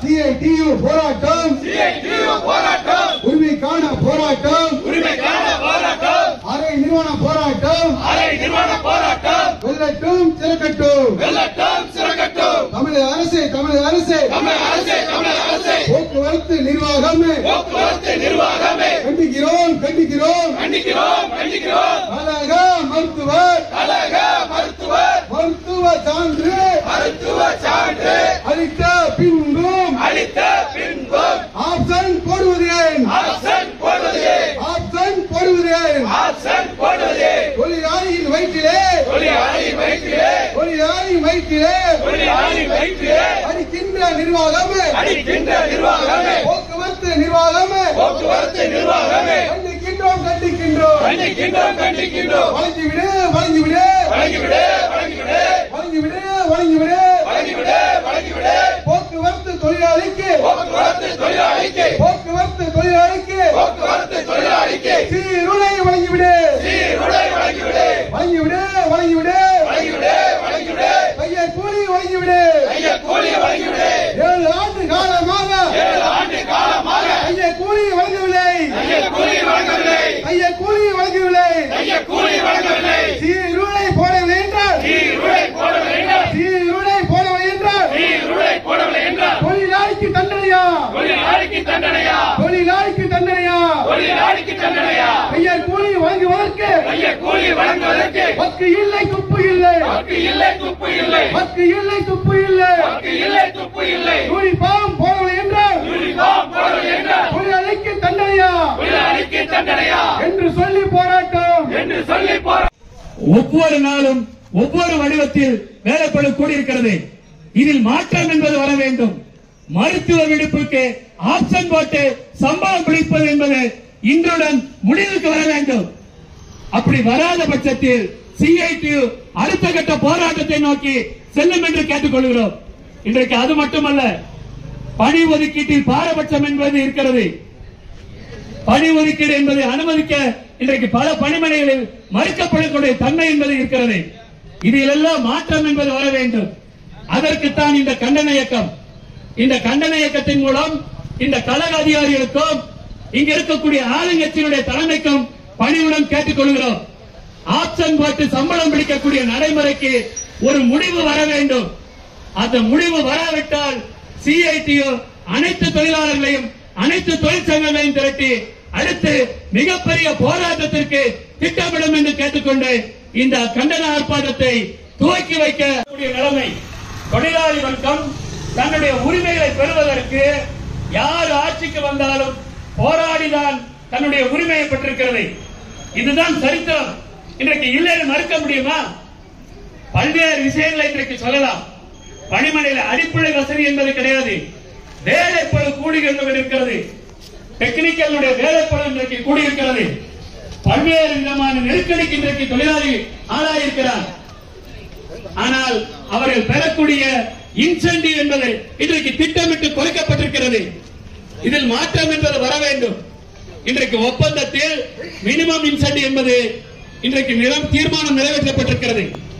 CITU போராட்டம் CITU போராட்டம் உரிமைக்கான போராட்டம் உரிமைக்கான போராட்டம் அரை நிறுவன போராட்டம் அரை நிர்வாண போராட்டம் வெல்லட்டும் சிறக்கட்டும் வெள்ளட்டும் சிறக்கட்டும் தமிழக அரசு தமிழக அரசு தமிழக அரசே தமிழக அரசே போக்குவரத்து நிர்வாகமே போக்குவரத்து நிர்வாகமே கண்டிக்கிறோம் கண்டிக்கிறோம் கண்டிக்கிறோம் கண்டிக்கிறோம் கழக மருத்துவர் கழக மருத்துவர் மருத்துவ சான்று மருத்துவ சான்று அளித்த பின்பும் அளித்த பின்பும் ஆப்ஷன் போடுவதேன் ஆப்ஷன் போடுவதே ஆப்ஷன் போடுவதேன் ஆப்ஷன் போடுவதே தொழிலாளியின் வயிற்றிலே தொழிலாளி வயிற்றிலே தொழிலாளியின் வயிற்றிலே தொழிலாளி வயிற்றிலே அடிக்கின்ற நிர்வாகமே அடிக்கின்ற நிர்வாகமே போக்குவரத்து நிர்வாகமே போக்குவரத்து நிர்வாகமே கண்டிக்கின்றோம் கண்டிக்கின்றோம் கண்டிக்கின்றோம் கண்டிக்கின்றோம் வழங்கிவிடு வழங்கிவிடு வழங்கிவிடு வழங்கிவிடு வழங்கிவிடு வழங்கிவிடு வழங்கிவிடு வழங்கிவிடு போக்குவரத்து தொழிலாளிக்கு போக்குவரத்து தொழிலாளிக்கு போக்குவரத்து தொழிலாளிக்கு போக்குவரத்து தொழிலாளிக்கு சீருடை வழங்கிவிடு சீருடை வழங்கிவிடு வழங்கிவிடு வழங்கிவிடு வழங்கிவிடு வழங்கிவிடு கையை கூலி வழங்கிவிடு கைய கூலி வழங்கிவிடு ஏழு ஆண்டு காலமாக ஏழு ஆண்டு காலமாக கையை கூலி வழங்கவில்லை கைய கூலி வழங்கவில்லை கையை கூலி வழங்கவில்லை கைய கூலி வழங்கவில்லை சீருடை போடவில்லை என்றால் சீருடை போடவில்லை என்றால் சீருடை போடவில்லை என்றால் சீருடை போடவில்லை என்றால் தொழிலாளிக்கு தண்டனையா தொழிலாளிக்கு தண்டனையா தொழிலாளிக்கு தண்டனையா தொழிலாளிக்கு தண்டனையா கையை கூலி வழங்குவதற்கு கைய கூலி வழங்குவதற்கு வக்கு இல்லை துப்பு இல்லை வாக்கு இல்லை துப்பு இல்லை வக்கு இல்லை துப்பு இல்லை வாக்கு இல்லை துப்பு இல்லை யூனிஃபார்ம் போடவில்லை என்றால் யூனிஃபார்ம் போடவில்லை என்றால் தொழிலாளிக்கு தண்டனையா தொழிலாளிக்கு தண்டனையா என்று சொல்லி போராட்டம் என்று சொல்லி போற ஒவ்வொரு நாளும் ஒவ்வொரு வடிவத்தில் வேலைப்படு கூடியிருக்கிறது இதில் மாற்றம் என்பது வர வேண்டும் மருத்துவ விடுப்புக்கு ஆப்ஷன் போட்டு சம்பளம் பிடிப்பது என்பது இன்றுடன் முடிவுக்கு வர வேண்டும் அப்படி வராத பட்சத்தில் சிஐடியு அடுத்த கட்ட போராட்டத்தை நோக்கி செல்லும் என்று கேட்டுக்கொள்கிறோம் இன்றைக்கு அது மட்டுமல்ல பணி ஒதுக்கீட்டில் பாரபட்சம் என்பது இருக்கிறது பணி ஒதுக்கீடு என்பதை அனுமதிக்க இன்றைக்கு பல பணிமனைகளில் மறுக்கப்படக்கூடிய தன்மை என்பது இருக்கிறது இதிலெல்லாம் மாற்றம் என்பது வர வேண்டும் அதற்குத்தான் இந்த கண்டன இயக்கம் இந்த கண்டன இயக்கத்தின் மூலம் இந்த கழக அதிகாரிகளுக்கும் இங்க இருக்கக்கூடிய ஆளுங்கட்சியினுடைய தலைமைக்கும் பணிவுடன் கேட்டுக்கொள்கிறோம் ஆப்ஷன் போட்டு சம்பளம் பிடிக்கக்கூடிய நடைமுறைக்கு ஒரு முடிவு வர வேண்டும் அந்த முடிவு வராவிட்டால் சிஐடியு அனைத்து தொழிலாளர்களையும் அனைத்து தொழிற்சங்கங்களையும் திரட்டி அடுத்து மிகப்பெரிய போராட்டத்திற்கு திட்டமிடும் என்று கேட்டுக்கொண்டு இந்த கண்டன ஆர்ப்பாட்டத்தை துவக்கி வைக்கக்கூடிய நிலைமை தொழிலாளி வர்க்கம் தன்னுடைய உரிமைகளை பெறுவதற்கு யார் ஆட்சிக்கு வந்தாலும் போராடிதான் தன்னுடைய உரிமையை பெற்றிருக்கிறது இதுதான் சரித்திரம் இன்றைக்கு இல்லைன்னு மறுக்க முடியுமா பல்வேறு விஷயங்களை இன்றைக்கு சொல்லலாம் பணிமனையில் அடிப்படை வசதி என்பது கிடையாது வேலைப்பழு கூடுகிறது இருக்கிறது டெக்னிக்கலுடைய வேலைப்பழு இன்றைக்கு கூடியிருக்கிறது பல்வேறு விதமான நெருக்கடிக்கு இன்றைக்கு தொழிலாளி ஆளாயிருக்கிறார் ஆனால் அவர்கள் பெறக்கூடிய இன்சென்டிவ் என்பது இன்றைக்கு திட்டமிட்டு குறைக்கப்பட்டிருக்கிறது இதில் மாற்றம் என்பது வர வேண்டும் இன்றைக்கு ஒப்பந்தத்தில் மினிமம் இன்சென்டிவ் என்பது இன்றைக்கு நிலம் தீர்மானம் நிறைவேற்றப்பட்டிருக்கிறது